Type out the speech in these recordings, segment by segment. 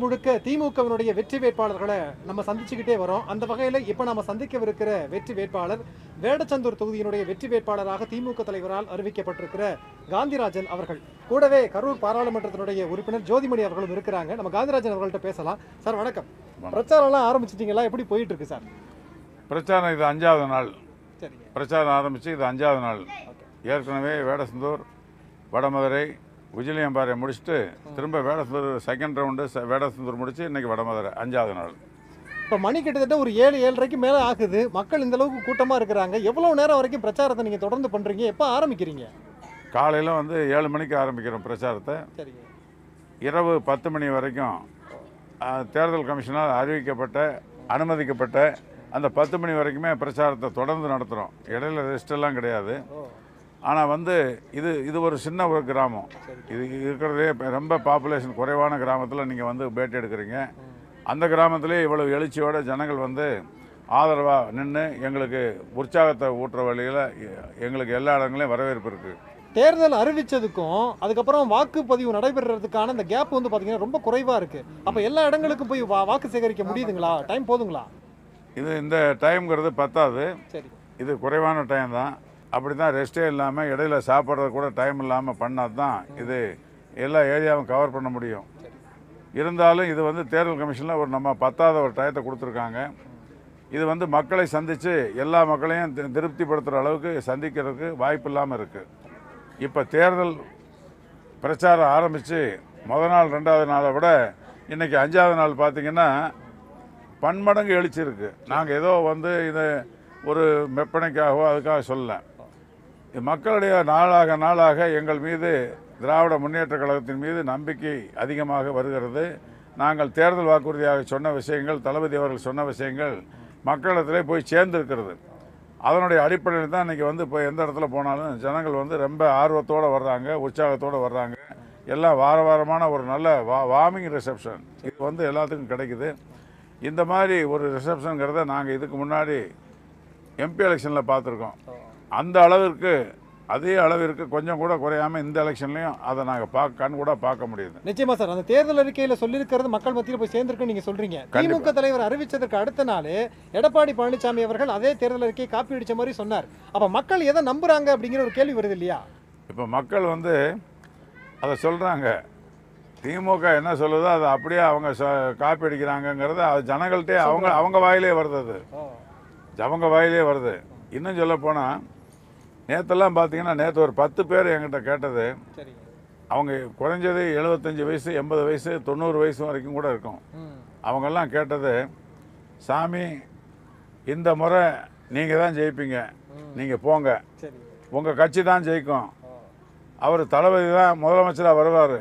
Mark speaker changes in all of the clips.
Speaker 1: முழுக்க திமுகவினுடைய வெற்றி வேட்பாளர்களை நம்ம சந்திச்சுக்கிட்டே வரோம் அந்த வகையில் இப்போ நம்ம சந்திக்கவிருக்கிற வெற்றி வேட்பாளர் வேடச்சந்தூர் தொகுதியினுடைய வெற்றி வேட்பாளராக திமுக தலைவரால் அறிவிக்கப்பட்டிருக்கிற காந்திராஜன் அவர்கள் கூடவே கரூர் பாராளுமன்றத்தினுடைய உறுப்பினர் ஜோதிமணி அவர்களும் இருக்கிறாங்க நம்ம காந்திராஜன் அவர்கள்ட்ட பேசலாம் சார் வணக்கம் பிரச்சாரம்லாம் ஆரம்பிச்சிட்டீங்களா எப்படி போயிட்டு இருக்கு சார்
Speaker 2: பிரச்சாரம் இது அஞ்சாவது நாள்
Speaker 1: சரிங்க
Speaker 2: பிரச்சாரம் ஆரம்பித்து இது அஞ்சாவது நாள்
Speaker 1: ஓகே
Speaker 2: ஏற்கனவே வேடசந்தூர் வடமதுரை உஜிலியம்பாறை முடிச்சுட்டு திரும்ப வேடசந்தூர் செகண்ட் ரவுண்டு ச- வேடசந்தூர் முடிச்சு இன்னைக்கு வடமதுரை அஞ்சாவது நாள்
Speaker 1: இப்போ மணி கிட்டத்தட்ட ஒரு ஏழு ஏழரைக்கு மேலே ஆகுது மக்கள் இந்த அளவுக்கு கூட்டமாக இருக்கிறாங்க எவ்வளோ நேரம் வரைக்கும் பிரச்சாரத்தை நீங்கள் தொடர்ந்து பண்ணுறீங்க எப்போ ஆரம்பிக்கிறீங்க
Speaker 2: காலையில் வந்து ஏழு மணிக்கு ஆரம்பிக்கிறோம் பிரச்சாரத்தை
Speaker 1: சரிங்க
Speaker 2: இரவு பத்து மணி வரைக்கும் ஆ, தேர்தல் கமிஷனால் அறிவிக்கப்பட்ட அனுமதிக்கப்பட்ட அந்த பத்து மணி வரைக்குமே பிரச்சாரத்தை தொடர்ந்து நடத்துகிறோம் இடையில ரெஸ்ட் எல்லாம் கிடையாது
Speaker 1: ஓ
Speaker 2: ஆனால் வந்து இது இது ஒரு சின்ன ஒரு கிராமம் இது இருக்கிறதே இப்ப ரொம்ப பாப்புலேஷன் குறைவான கிராமத்தில் நீங்கள் வந்து பேட்டி எடுக்கிறீங்க அந்த கிராமத்திலே இவ்வளவு எழுச்சியோட ஜனங்கள் வந்து ஆதரவாக நின்று எங்களுக்கு உற்சாகத்தை ஊட்டுற வழியில் எங்களுக்கு எல்லா இடங்களையும் வரவேற்பு இருக்குது
Speaker 1: தேர்தல் அறிவிச்சதுக்கும் அதுக்கப்புறம் வாக்குப்பதிவு நடைபெறதுக்கான இந்த கேப் வந்து பார்த்தீங்கன்னா ரொம்ப குறைவாக இருக்கு அப்போ எல்லா இடங்களுக்கும் போய் வா- வாக்கு சேகரிக்க முடியுதுங்களா டைம் போதுங்களா
Speaker 2: இது இந்த டைம்ங்கிறது பத்தாது
Speaker 1: சரி
Speaker 2: இது குறைவான டைம் தான் அப்படி தான் ரெஸ்ட்டே இல்லாமல் இடையில சாப்பிட்றது கூட டைம் இல்லாமல் பண்ணால் தான் இது எல்லா ஏரியாவும் கவர் பண்ண முடியும் இருந்தாலும் இது வந்து தேர்தல் கமிஷனில் ஒரு நம்ம பத்தாத ஒரு டயத்தை கொடுத்துருக்காங்க இது வந்து மக்களை சந்தித்து எல்லா மக்களையும் தி- திருப்திப்படுத்துகிற அளவுக்கு சந்திக்கிறதுக்கு வாய்ப்பு இல்லாமல் இருக்குது இப்போ தேர்தல் பிரச்சாரம் ஆரம்பித்து முத நாள் ரெண்டாவது நாளை விட இன்றைக்கி அஞ்சாவது நாள் பார்த்தீங்கன்னா பன்மடங்கு எழுச்சி இருக்கு நாங்கள் ஏதோ வந்து இது ஒரு மெப்பனைக்காகவோ அதுக்காக சொல்லல இது மக்களுடைய நாளாக நாளாக எங்கள் மீது திராவிட முன்னேற்ற கழகத்தின் மீது நம்பிக்கை அதிகமாக வருகிறது நாங்கள் தேர்தல் வாக்குறுதியாக சொன்ன விஷயங்கள் தளபதி அவர்கள் சொன்ன விஷயங்கள் மக்களிடத்திலே போய் சேர்ந்திருக்கிறது அதனுடைய அடிப்படையில் தான் இன்றைக்கி வந்து இப்போ எந்த இடத்துல போனாலும் ஜனங்கள் வந்து ரொம்ப ஆர்வத்தோடு வர்றாங்க உற்சாகத்தோடு வர்றாங்க எல்லாம் வார வாரமான ஒரு நல்ல வா வார்மிங் ரிசப்ஷன் இது வந்து எல்லாத்துக்கும் கிடைக்குது இந்த மாதிரி ஒரு ரிசப்ஷனுங்கிறத நாங்கள் இதுக்கு முன்னாடி எம்பி எலெக்ஷனில் பார்த்துருக்கோம் அந்த அளவிற்கு அதே அளவிற்கு கொஞ்சம் கூட குறையாம இந்த எலெக்ஷன்லையும் அதை நாங்கள் பார்க்க கண் கூட பார்க்க முடியுது
Speaker 1: நிச்சயமா சார் அந்த தேர்தல் அறிக்கையில சொல்லியிருக்கிறது மக்கள் மத்தியில் போய் சேர்ந்திருக்குன்னு நீங்க சொல்றீங்க திமுக தலைவர் அறிவிச்சதற்கு அடுத்த நாள் எடப்பாடி பழனிசாமி அவர்கள் அதே தேர்தல் அறிக்கையை காப்பி அடிச்ச மாதிரி சொன்னார் அப்ப மக்கள் எதை நம்புறாங்க அப்படிங்கிற ஒரு கேள்வி வருது இல்லையா
Speaker 2: இப்போ மக்கள் வந்து அதை சொல்கிறாங்க திமுக என்ன சொல்லுதோ அதை அப்படியே அவங்க சொ- காப்பி அடிக்கிறாங்கங்கிறது அது ஜனங்கள்ட்டே அவங்க அவங்க வாயிலே வருது அது அவங்க வாயிலே வருது இன்னும் சொல்ல போனால் நேற்றெல்லாம் பார்த்தீங்கன்னா நேற்று ஒரு பத்து பேர் என்கிட்ட கேட்டது
Speaker 1: சரிங்க
Speaker 2: அவங்க குறைஞ்சது எழுபத்தஞ்சு வயசு எண்பது வயசு தொண்ணூறு வயசு வரைக்கும் கூட இருக்கும்
Speaker 1: ம்
Speaker 2: அவங்கெல்லாம் கேட்டது சாமி இந்த முறை நீங்கள் தான் ஜெயிப்பீங்க நீங்கள் போங்க
Speaker 1: சரி
Speaker 2: உங்கள் கட்சி தான் ஜெயிக்கும் அவர் தளபதி தான் முதலமைச்சராக வருவார்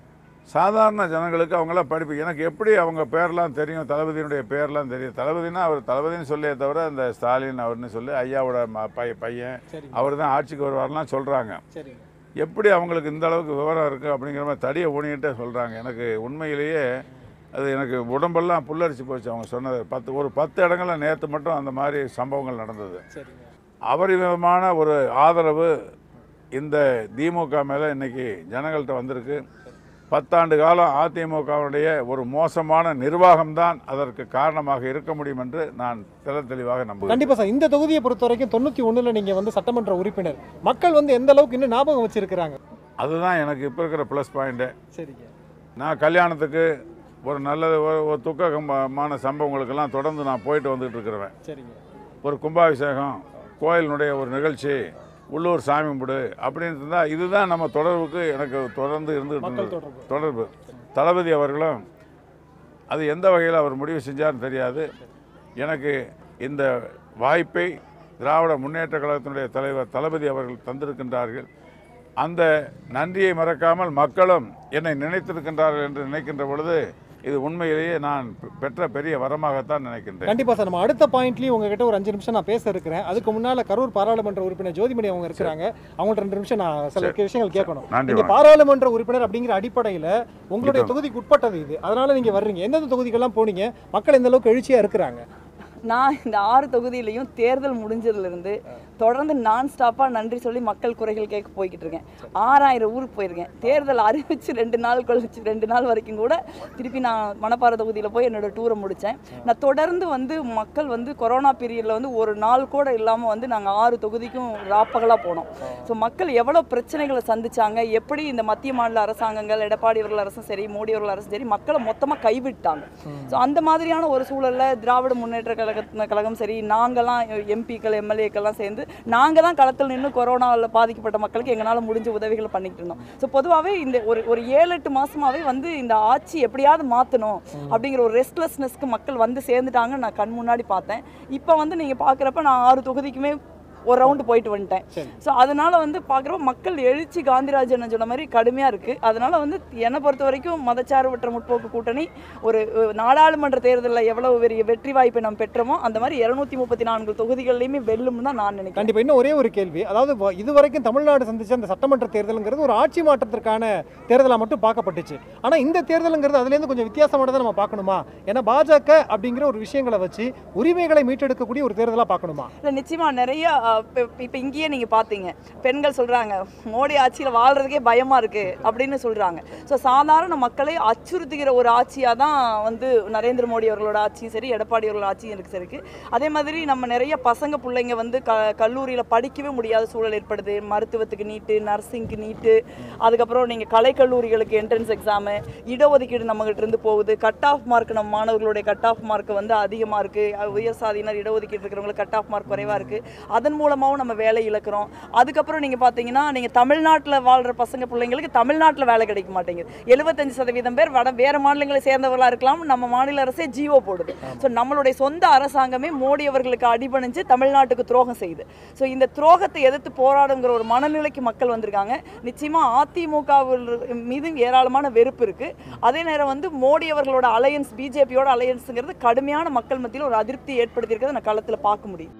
Speaker 2: சாதாரண ஜனங்களுக்கு அவங்களாம் படிப்பு எனக்கு எப்படி அவங்க பேர்லாம் தெரியும் தளபதியினுடைய பேர்லாம் தெரியும் தளபதினா அவர் தளபதின்னு சொல்லியே தவிர அந்த ஸ்டாலின் அவர்னு சொல்லி ஐயாவோட ம- பைய பையன்
Speaker 1: சரிங்க
Speaker 2: அவர் தான் ஆட்சிக்கு வருவார்லாம் சொல்கிறாங்க
Speaker 1: சரிங்க
Speaker 2: எப்படி அவங்களுக்கு இந்த அளவுக்கு விவரம் இருக்குது அப்படிங்கிற மாதிரி தடியை ஊனிக்கிட்டே சொல்கிறாங்க எனக்கு உண்மையிலேயே அது எனக்கு உடம்பெல்லாம் புல்லரிச்சு போச்சு அவங்க சொன்னது பத்து ஒரு பத்து இடங்கள்ல நேற்று மட்டும் அந்த மாதிரி சம்பவங்கள் நடந்தது
Speaker 1: சரிங்க
Speaker 2: அபரிமிதமான ஒரு ஆதரவு இந்த திமுக மேலே இன்னைக்கு ஜனங்கள்கிட்ட வந்திருக்கு பத்தாண்டு காலம் அதிமுகவுடைய ஒரு மோசமான நிர்வாகம்தான் அதற்கு காரணமாக இருக்க முடியும் என்று நான் தெள தெளிவாக நம்புகிறேன்
Speaker 1: கண்டிப்பா சார் இந்த தொகுதியை பொறுத்த வரைக்கும் தொண்ணூத்தி ஒண்ணுல நீங்க வந்து சட்டமன்ற உறுப்பினர் மக்கள் வந்து எந்த அளவுக்கு இன்னும் ஞாபகம் வச்சிருக்கிறாங்க
Speaker 2: அதுதான் எனக்கு இப்போ இருக்கிற ப்ளஸ் பாயிண்ட்டு
Speaker 1: சரிங்க
Speaker 2: நான் கல்யாணத்துக்கு ஒரு நல்ல ஒரு ஒரு துக்ககமான சம்பவங்களுக்கெல்லாம் தொடர்ந்து நான் போயிட்டு வந்துட்டு இருக்கிறவன்
Speaker 1: சரிங்க
Speaker 2: ஒரு கும்பாபிஷேகம் கோயிலினுடைய ஒரு நிகழ்ச்சி உள்ளூர் சாமி கும்பிடு அப்படின்னு இருந்தால் இதுதான் நம்ம தொடர்புக்கு எனக்கு தொடர்ந்து இருந்துகிட்டு
Speaker 1: மக்கள்
Speaker 2: இருந்தது
Speaker 1: தொடர்பு
Speaker 2: தொடர்பு தளபதி அவர்களும் அது எந்த வகையில் அவர் முடிவு செஞ்சார்னு தெரியாது எனக்கு இந்த வாய்ப்பை திராவிட முன்னேற்ற கழகத்தினுடைய தலைவர் தளபதி அவர்கள் தந்திருக்கின்றார்கள் அந்த நன்றியை மறக்காமல் மக்களும் என்னை நினைத்திருக்கின்றார்கள் என்று நினைக்கின்ற பொழுது இது உண்மையிலேயே நான் பெ- பெற்ற பெரிய வரமாகத்தான் நினைக்கின்றேன்
Speaker 1: கண்டிப்பா சார் நம்ம அடுத்த பாயிண்ட்லயும் உங்ககிட்ட ஒரு அஞ்சு நிமிஷம் நான் பேச இருக்கிறேன் அதுக்கு முன்னால கரூர் பாராளுமன்ற உறுப்பினர் ஜோதிமணி அவங்க இருக்கிறாங்க அவங்கள்ட்ட ரெண்டு நிமிஷம் நான் சில விஷயங்கள் கேட்கணும்
Speaker 2: நன்றி
Speaker 1: நீங்க
Speaker 2: வணக்கம்.
Speaker 1: பாராளுமன்ற உறுப்பினர் அப்படிங்கிற அடிப்படையில உங்களுடைய
Speaker 2: இப்போ-
Speaker 1: தொகுதிக்கு உட்பட்டது இது அதனால நீங்க வர்றீங்க எந்தெந்த தொகுதிக்கெல்லாம் போனீங்க மக்கள் எந்த அளவுக்கு எழுச்சியா இருக்கிறாங்க
Speaker 3: நான் இந்த ஆறு தொகுதியிலையும் தேர்தல் முடிஞ்சதுலேருந்து தொடர்ந்து நான் ஸ்டாப்பாக நன்றி சொல்லி மக்கள் குறைகள் கேட்க போய்கிட்டு இருக்கேன் ஆறாயிரம் ஊருக்கு போயிருக்கேன் தேர்தல் அறிவிச்சு ரெண்டு நாள் கழிச்சு ரெண்டு நாள் வரைக்கும் கூட திருப்பி நான் மணப்பாறை தொகுதியில் போய் என்னோட டூரை முடித்தேன் நான் தொடர்ந்து வந்து மக்கள் வந்து கொரோனா பீரியடில் வந்து ஒரு நாள் கூட இல்லாமல் வந்து நாங்கள் ஆறு தொகுதிக்கும் ராப்பகலாக போனோம் ஸோ மக்கள் எவ்வளோ பிரச்சனைகளை சந்திச்சாங்க எப்படி இந்த மத்திய மாநில அரசாங்கங்கள் எடப்பாடி அவர்கள் அரசும் சரி மோடி அவர்கள் அரசும் சரி மக்களை மொத்தமாக கைவிட்டாங்க ஸோ அந்த மாதிரியான ஒரு சூழல்ல திராவிட முன்னேற்ற கழக கழகம் சரி நாங்களாம் எம்பிக்கள் எம்எல்ஏக்கெல்லாம் சேர்ந்து நாங்கள் தான் களத்தில் நின்று கொரோனாவில் பாதிக்கப்பட்ட மக்களுக்கு எங்களால் முடிஞ்ச உதவிகளை பண்ணிக்கிட்டு இருந்தோம் ஸோ பொதுவாகவே இந்த ஒரு ஒரு ஏழு எட்டு மாசமாவே வந்து இந்த ஆட்சி எப்படியாவது மாற்றணும் அப்படிங்கிற ஒரு ரெஸ்ட்லெஸ்னஸ்க்கு மக்கள் வந்து சேர்ந்துட்டாங்கன்னு நான் கண் முன்னாடி பார்த்தேன் இப்போ வந்து நீங்கள் பார்க்குறப்ப நான் ஆறு தொகுதிக்குமே ஒரு ரவுண்டு போயிட்டு வந்துட்டேன்
Speaker 1: சரி.
Speaker 3: ஸோ அதனால வந்து பார்க்குறப்ப மக்கள் எழுச்சி காந்திராஜன் சொன்ன மாதிரி கடுமையாக இருக்குது அதனால வந்து என்னை பொறுத்த வரைக்கும் மதச்சார்பற்ற முற்போக்கு கூட்டணி ஒரு அஹ், நாடாளுமன்ற தேர்தலில் எவ்வளவு பெரிய வெற்றி வாய்ப்பை நம்ம பெற்றோமோ அந்த மாதிரி இரநூத்தி முப்பத்தி நான்கு தொகுதிகள்லையுமே வெல்லும்னு தான் நான் நினைக்கிறேன்
Speaker 1: கண்டிப்பா இன்னும் ஒரே ஒரு கேள்வி அதாவது வ- இதுவரைக்கும் தமிழ்நாடு சந்திச்ச அந்த சட்டமன்ற தேர்தலுங்கிறது ஒரு ஆட்சி மாற்றத்திற்கான தேர்தலா மட்டும் பார்க்கப்பட்டுச்சு ஆனா இந்த தேர்தலுங்கிறது அதுல இருந்து கொஞ்சம் வித்தியாசமானதை நம்ம பார்க்கணுமா ஏன்னா பாஜக அப்படிங்கிற ஒரு விஷயங்களை வச்சு உரிமைகளை மீட்டெடுக்கக்கூடிய ஒரு தேர்தலா பார்க்கணுமா
Speaker 3: இல்லை நிச்சயமாக நிறைய இப்போ இங்கேயே நீங்கள் பார்த்தீங்க பெண்கள் சொல்கிறாங்க மோடி ஆட்சியில் வாழ்கிறதுக்கே பயமாக இருக்குது அப்படின்னு சொல்கிறாங்க ஸோ சாதாரண மக்களை அச்சுறுத்துகிற ஒரு ஆட்சியாக தான் வந்து நரேந்திர மோடி அவர்களோட ஆட்சியும் சரி எடப்பாடி அவர்களோட ஆட்சியும் இருக்கு இருக்கு அதே மாதிரி நம்ம நிறைய பசங்க பிள்ளைங்க வந்து க கல்லூரியில் படிக்கவே முடியாத சூழல் ஏற்படுது மருத்துவத்துக்கு நீட்டு நர்சிங்க்கு நீட்டு அதுக்கப்புறம் நீங்கள் கலைக்கல்லூரிகளுக்கு என்ட்ரன்ஸ் எக்ஸாமு இடஒதுக்கீடு நம்மகிட்ட இருந்து போகுது கட் ஆஃப் மார்க் நம்ம மாணவர்களுடைய கட் ஆஃப் மார்க் வந்து அதிகமாக இருக்குது உயர் சாதியினர் இடஒதுக்கீடு இருக்கிறவங்களுக்கு கட் ஆஃப் மார்க் குறைவாக இருக்குது அதன் மூலமாகவும் நம்ம வேலை இழக்கிறோம் அதுக்கப்புறம் நீங்கள் பார்த்தீங்கன்னா நீங்கள் தமிழ்நாட்டில் வாழ்கிற பசங்க பிள்ளைங்களுக்கு தமிழ்நாட்டில் வேலை கிடைக்க மாட்டேங்குது எழுபத்தஞ்சு சதவீதம் பேர் வட வேறு மாநிலங்களை சேர்ந்தவர்களாக இருக்கலாம் நம்ம மாநில அரசே ஜிஓ போடுது ஸோ நம்மளுடைய சொந்த அரசாங்கமே மோடி அவர்களுக்கு அடிபணிஞ்சு தமிழ்நாட்டுக்கு துரோகம் செய்யுது ஸோ இந்த துரோகத்தை எதிர்த்து போராடுங்கிற ஒரு மனநிலைக்கு மக்கள் வந்திருக்காங்க நிச்சயமாக அதிமுக மீது ஏராளமான வெறுப்பு இருக்கு அதே நேரம் வந்து மோடி அவர்களோட அலையன்ஸ் பிஜேபியோட அலையன்ஸுங்கிறது கடுமையான மக்கள் மத்தியில் ஒரு அதிருப்தி ஏற்படுத்தியிருக்கிறத நான் களத்தில் பார்க்க முடியும்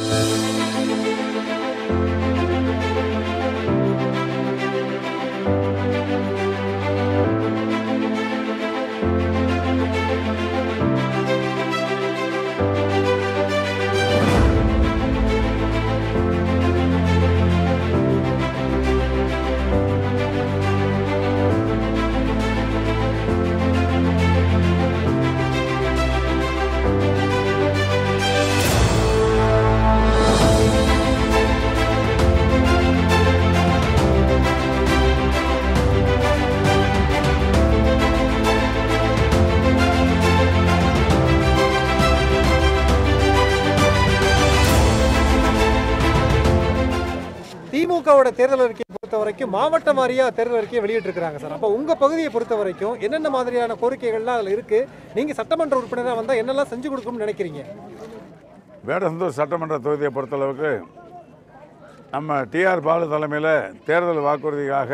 Speaker 1: திமுகவோட தேர்தல் அறிக்கையை பொறுத்த வரைக்கும் மாவட்ட வாரியா தேர்தல் அறிக்கையை வெளியிட்டிருக்கிறாங்க சார் அப்போ உங்க பகுதியை பொறுத்த வரைக்கும் என்னென்ன மாதிரியான கோரிக்கைகள்லாம் அதுல இருக்கு நீங்க சட்டமன்ற உறுப்பினராக வந்தா என்னெல்லாம் செஞ்சு கொடுக்கணும்னு நினைக்கிறீங்க
Speaker 2: வேடசந்தூர் சட்டமன்ற தொகுதியை பொறுத்தளவுக்கு நம்ம டிஆர் பாலு தலைமையில் தேர்தல் வாக்குறுதிக்காக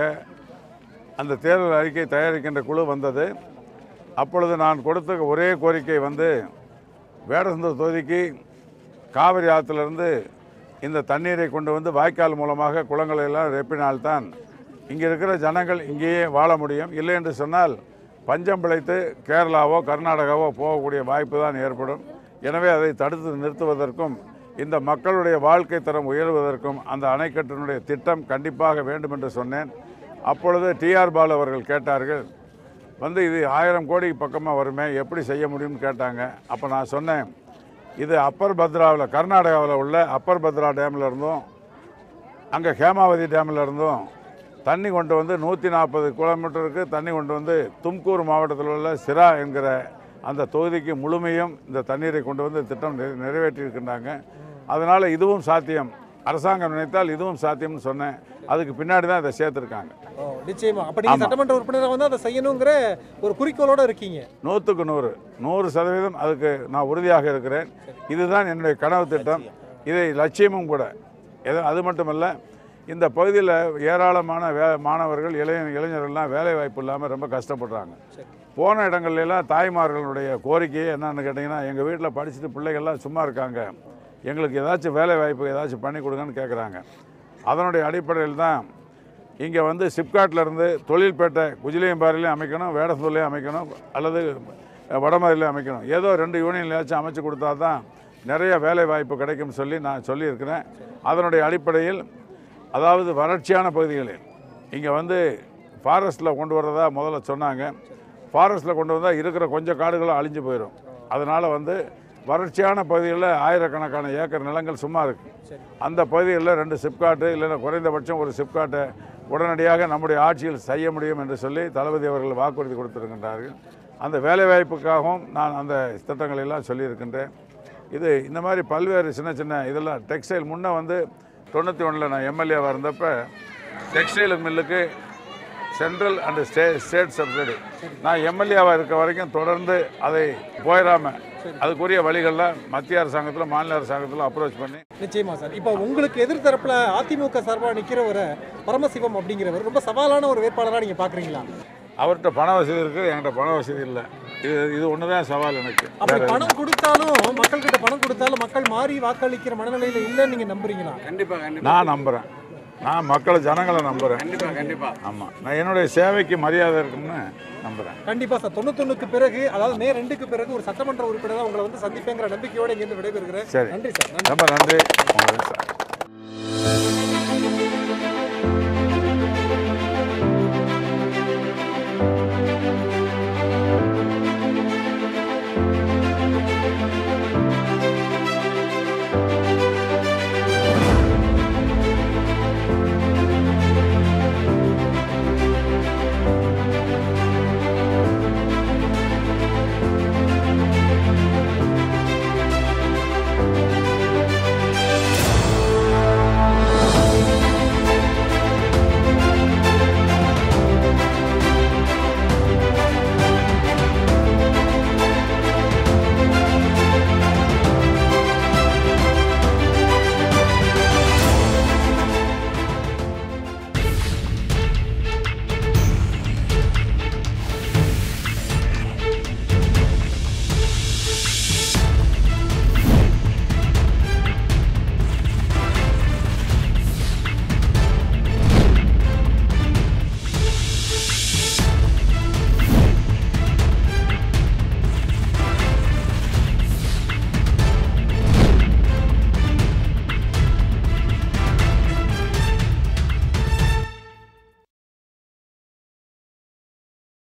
Speaker 2: அந்த தேர்தல் அறிக்கை தயாரிக்கின்ற குழு வந்தது அப்பொழுது நான் கொடுத்த ஒரே கோரிக்கை வந்து வேடசந்தூர் தொகுதிக்கு காவிரி ஆற்றிலிருந்து இந்த தண்ணீரை கொண்டு வந்து வாய்க்கால் மூலமாக குளங்களை எல்லாம் ரெப்பினால்தான் இங்கே இருக்கிற ஜனங்கள் இங்கேயே வாழ முடியும் இல்லை என்று சொன்னால் பஞ்சம் பிழைத்து கேரளாவோ கர்நாடகாவோ போகக்கூடிய வாய்ப்பு தான் ஏற்படும் எனவே அதை தடுத்து நிறுத்துவதற்கும் இந்த மக்களுடைய வாழ்க்கை தரம் உயர்வதற்கும் அந்த அணைக்கட்டினுடைய திட்டம் கண்டிப்பாக வேண்டும் என்று சொன்னேன் அப்பொழுது டிஆர் பாலு அவர்கள் கேட்டார்கள் வந்து இது ஆயிரம் கோடி பக்கமாக வருமே எப்படி செய்ய முடியும்னு கேட்டாங்க அப்போ நான் சொன்னேன் இது அப்பர் பத்ராவில் கர்நாடகாவில் உள்ள அப்பர் பத்ரா டேமில் இருந்தும் அங்கே ஹேமாவதி டேமில் இருந்தும் தண்ணி கொண்டு வந்து நூற்றி நாற்பது கிலோமீட்டருக்கு தண்ணி கொண்டு வந்து தும்கூர் மாவட்டத்தில் உள்ள சிரா என்கிற அந்த தொகுதிக்கு முழுமையும் இந்த தண்ணீரை கொண்டு வந்து திட்டம் நிறை- நிறைவேற்றியிருக்கின்றாங்க அதனால் இதுவும் சாத்தியம் அரசாங்கம் நினைத்தால் இதுவும் சாத்தியம்னு சொன்னேன் அதுக்கு பின்னாடி தான் இதை சேர்த்துருக்காங்க
Speaker 1: ஓ நிச்சயமா அப்ப நீங்க
Speaker 2: ஆமா.
Speaker 1: சட்டமன்ற உறுப்பினராக வந்து அதை செய்யணுங்கிற ஒரு குறிக்கோளோட இருக்கீங்க
Speaker 2: நூற்றுக்கு நூறு நூறு சதவீதம் அதுக்கு நான் உறுதியாக இருக்கிறேன் இதுதான் என்னுடைய கனவு திட்டம் இதை லட்சியமும் கூட எது அது மட்டுமல்ல இந்த பகுதியில் ஏராளமான வே மாணவர்கள் இளைய இளைஞர்கள்லாம் வேலை வாய்ப்பு இல்லாமல் ரொம்ப கஷ்டப்படுறாங்க போன இடங்கள்ல எல்லாம் தாய்மார்களுடைய கோரிக்கையே என்னன்னு கேட்டிங்கன்னா எங்கள் வீட்டில் படிச்சுட்டு பிள்ளைகள்லாம் சும்மா இருக்காங்க எங்களுக்கு ஏதாச்சும் வேலை வாய்ப்பு ஏதாச்சும் பண்ணி கொடுங்கன்னு கேட்குறாங்க அதனுடைய அடிப்படையில் தான் இங்கே வந்து சிப்காட்ல இருந்து தொழில்பேட்டை குஜிலியம்பாறையிலையும் அமைக்கணும் வேடசூர்லையும் அமைக்கணும் அல்லது வடமதுரையிலையும் அமைக்கணும் ஏதோ ரெண்டு யூனியன்லையாச்சும் அமைச்சு கொடுத்தா தான் நிறைய வேலை வாய்ப்பு கிடைக்கும் சொல்லி நான் சொல்லியிருக்கிறேன் அதனுடைய அடிப்படையில் அதாவது வறட்சியான பகுதிகளில் இங்கே வந்து ஃபாரஸ்ட்டில் கொண்டு வர்றதா முதல்ல சொன்னாங்க ஃபாரஸ்ட்டில் கொண்டு வந்தால் இருக்கிற கொஞ்சம் காடுகளும் அழிஞ்சு போயிடும் அதனால் வந்து வறட்சியான பகுதிகளில் ஆயிரக்கணக்கான ஏக்கர் நிலங்கள் சும்மா இருக்குது அந்த பகுதிகளில் ரெண்டு சிப்காட்டு இல்லைன்னா குறைந்தபட்சம் ஒரு சிப்காட்டை உடனடியாக நம்முடைய ஆட்சியில் செய்ய முடியும் என்று சொல்லி தளபதி அவர்கள் வாக்குறுதி கொடுத்திருக்கின்றார்கள் அந்த வேலைவாய்ப்புக்காகவும் நான் அந்த திட்டங்களை எல்லாம் சொல்லியிருக்கின்றேன் இது இந்த மாதிரி பல்வேறு சின்ன சின்ன இதெல்லாம் டெக்ஸ்டைல் முன்னே வந்து தொண்ணூற்றி ஒன்றில் நான் எம்எல்ஏவாக இருந்தப்ப டெக்ஸ்டைல் மில்லுக்கு central and stay state subsidy நான் எம்எல்ஏவாக இருக்க வரைக்கும் தொடர்ந்து அதை போயிடாமல் அதுக்குரிய வழிகளில் மத்திய அரசாங்கத்தில் மாநில அரசாங்கத்தில் அப்ரோச் பண்ணி
Speaker 1: நிச்சயமா சார் இப்போ உங்களுக்கு எதிர்த்தரப்புல அதிமுக சார்பா நிக்கிற ஒரு பரமசிவம் அப்படிங்கிறவர் ரொம்ப சவாலான ஒரு வேட்பாளரா நீங்க பாக்குறீங்களா
Speaker 2: அவர்கிட்ட பண வசதி இருக்குது என்கிட்ட பண வசதி இல்லை இது இது ஒன்று தான் சவால் எனக்கு
Speaker 1: அப்படி பணம் கொடுத்தாலும் மக்கள் கிட்ட பணம் கொடுத்தாலும் மக்கள் மாறி வாக்களிக்கிற மனநிலையில இல்லைன்னு நீங்க நம்புறீங்களா
Speaker 4: கண்டிப்பா கண்டிப்பா
Speaker 2: நான் நம்புகிறேன் நான் மக்களை ஜனங்களை நம்புகிறேன்
Speaker 4: கண்டிப்பா கண்டிப்பா
Speaker 2: ஆமாம் நான் என்னுடைய சேவைக்கு மரியாதை இருக்குன்னு நம்புகிறேன்
Speaker 1: கண்டிப்பா சார் தொண்ணூத்தொன்னுக்கு பிறகு அதாவது மே ரெண்டுக்கு பிறகு ஒரு சட்டமன்ற உறுப்பினராக உங்களை வந்து சந்திப்பேங்கிற நம்பிக்கையோட இங்கிருந்து விடைபெறுகிறேன்
Speaker 2: சரி
Speaker 1: நன்றி சார் நன்றி
Speaker 2: ரொம்ப நன்றி உங்களுக்கு சார்